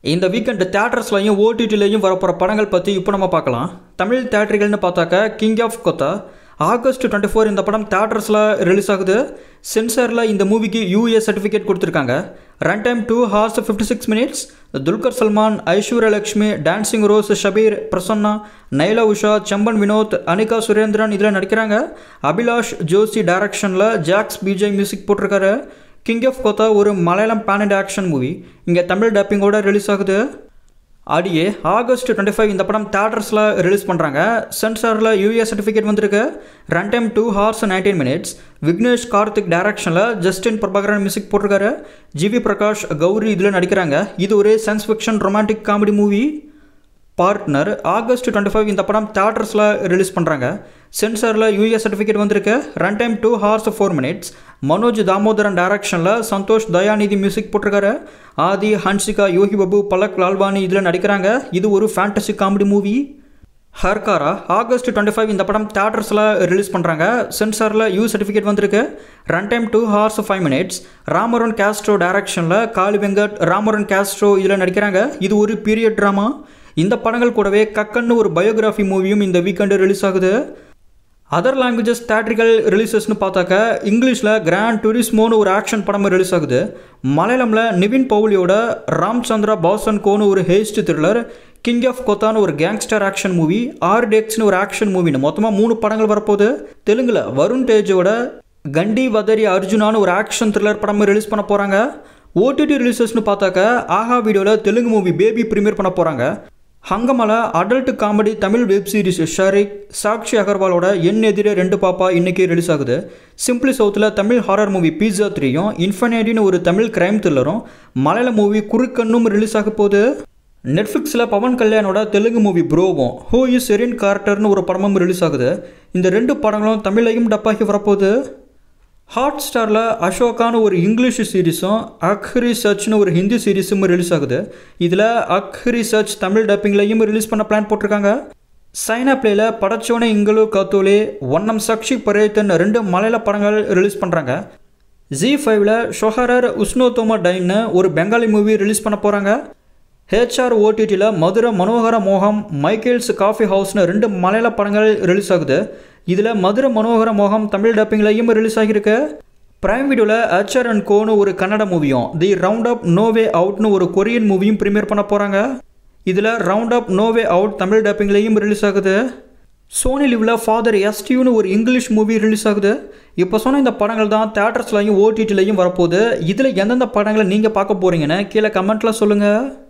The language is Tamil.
இந்த வீக்கெண்டு தேட்டர்ஸ்லையும் ஓடிடிலையும் வரப்போகிற படங்கள் பற்றி இப்போ நம்ம பார்க்கலாம் தமிழ் தேட்டர்கள்னு பார்த்தாக்க King of Kotha August twenty four இந்த படம் தேட்டர்ஸில் ரிலீஸ் ஆகுது சென்சாரில் இந்த மூவிக்கு யூஏ சர்டிஃபிகேட் கொடுத்துருக்காங்க run time two hours fifty six minutes Dulquer Salmaan Aishwarya Lekshmi Dancing Rose Shabeer Prasanna Nyla Usha Chemban Vinod Anikha Surendran இதில் நடிக்கிறாங்க அபிலாஷ் ஜோஷி டைரக்ஷனில் ஜாக்ஸ் பிஜய் மியூசிக் போட்டிருக்காரு கிங் ஆஃப் கோத்தா ஒரு Malayalam pan and action movie இங்கே தமிழ் டப்பிங்கோட ரிலீஸ் ஆகுது அடியே ஆகஸ்ட் டுவெண்ட்டி ஃபைவ் இந்த படம் தேட்டர்ஸில் ரிலீஸ் பண்ணுறாங்க சென்சாரில் யூஏ சர்டிஃபிகேட் வந்திருக்கு run time two hours nineteen minutes Vignesh Karthik டைரக்ஷனில் ஜஸ்டின் பிரபாகரன் மியூசிக் போட்டிருக்காரு ஜிவி பிரகாஷ் கௌரி இதில் நடிக்கிறாங்க இது ஒரு science fiction romantic comedy movie Partner August twenty five இந்த படம் தேட்டர்ஸில் ரிலீஸ் பண்ணுறாங்க சென்சாரில் யூஏ சர்டிஃபிகேட் வந்திருக்கு run time two hours four minutes Manoj Damodharan டைரக்ஷனில் சந்தோஷ் தயாநிதி மியூசிக் போட்டிருக்காரு ஆதி ஹன்சிகா யோகி பாபு பலக் லால்வானி இதில் நடிக்கிறாங்க இது ஒரு fantasy comedy movie Harkara August twenty five இந்த படம் தேட்டர்ஸில் ரிலீஸ் பண்ணுறாங்க சென்சாரில் யூ சர்டிஃபிகேட் வந்திருக்கு run time two hours five minutes Ramarun Castro டைரக்ஷனில் காளி வெங்கட் ராமரன் கேஸ்ட்ரோ இதில் நடிக்கிறாங்க இது ஒரு பீரியட் ட்ராமா இந்த படங்கள் கூடவே கக்கன்னு ஒரு பயோகிராஃபி மூவியும் இந்த வீக்கெண்டு ரிலீஸ் ஆகுது அதர் லாங்குவேஜஸ் தேட்ரிக்கல் ரிலீசஸ்னு பார்த்தாக்க இங்கிலீஷில் கிராண்ட் டூரிஸ்மோன்னு ஒரு ஆக்ஷன் படம் ரிலீஸ் ஆகுது மலையாளமில் நிவின் பவுலியோட ராம்சந்திரா பாசன் கோன்னு ஒரு ஹேஸ்ட் த்ரில்லர் கிங் ஆஃப் கொத்தான்னு ஒரு கேங்ஸ்டர் ஆக்ஷன் மூவி ஆர் டேக்ஸ்னு ஒரு ஆக்ஷன் மூவின்னு மொத்தமாக மூணு படங்கள் வரப்போகுது தெலுங்கில் வருண் தேஜோட கண்டி வதரி அர்ஜுனான்னு ஒரு ஆக்ஷன் த்ரில்லர் படம் ரிலீஸ் பண்ண போகிறாங்க ஓடிடி ரிலீசஸ்னு பார்த்தாக்க ஆஹா வீடியோவில் தெலுங்கு மூவி பேபி ப்ரீமியர் பண்ண போகிறாங்க ஹங்கமல adult comedy Tamil web series Shariq Sakshi அகர்வாலோட என் எதிரே ரெண்டு பாப்பா இன்னைக்கு ரிலீஸ் ஆகுது சிம்பிளி சவுத்தில் தமிழ் ஹாரர் மூவி பீஸா த்ரீயும் இன்ஃபனைட்டின்னு ஒரு தமிழ் கிரைம் த்ரில்லரும் மலையாள மூவி குறுக்கண்ணும் ரிலீஸ் ஆக போகுது நெட்ஃப்ளிக்ஸில் பவன் கல்யாணோட தெலுங்கு மூவி ப்ரோவும் ஹூ இஸ் செரின் கார்டர்னு ஒரு படமும் ரிலீஸ் ஆகுது இந்த ரெண்டு படங்களும் தமிழையும் டப்பாகி வரப்போகுது ஹாட் ஸ்டாரில் அசோகான்னு ஒரு இங்கிலீஷ் சீரிஸும் அக்ஹரி சர்ச்னு ஒரு ஹிந்தி சீரிஸும் ரிலீஸ் ஆகுது இதில் அக்ஹரி சர்ச் தமிழ் டப்பிங்லையும் ரிலீஸ் பண்ண பிளான் போட்டிருக்காங்க சைனா பிளேயில் படச்சோனே இங்களு காத்தோலே ஒன்னம் சக்ஷி பரேத்தன் ரெண்டு மலையாள படங்கள் ரிலீஸ் பண்ணுறாங்க ஜி ஃபைவ்ல ஷொஹரர் உஸ்னோதோமா டைன்னு ஒரு பெங்காலி மூவி ரிலீஸ் பண்ண போகிறாங்க ஹெச்ஆர் ஓடிடியில் மதுரை மனோகர மோகம் மைக்கேல்ஸ் காஃபி ஹவுஸ்னு ரெண்டு மலையாள படங்கள் ரிலீஸ் ஆகுது இதில் மதுரை மனோகர மோகம் தமிழ் டப்பிங்லையும் ரிலீஸ் ஆகியிருக்கு பிரைம் வீடியோவில் ஹெச்ஆர் அண்ட் கோன்னு ஒரு கன்னட மூவியும் தி ரவுண்ட் அப் நோவே அவுட்னு ஒரு கொரியன் மூவியும் ப்ரீமியர் பண்ண போகிறாங்க இதில் round up no way out Tamil டப்பிங்லையும் ரிலீஸ் ஆகுது சோனி லிவில் ஃபாதர் எஸ்டியூன்னு ஒரு இங்கிலீஷ் மூவி ரிலீஸ் ஆகுது இப்போ சொன்ன இந்த படங்கள் தான் தேட்டர்ஸ்லையும் ஓடிடிலையும் வரப்போகுது இதில் எந்தெந்த படங்களை நீங்கள் பார்க்க போகிறீங்கன்னு கீழே கமெண்ட்டில் சொல்லுங்கள்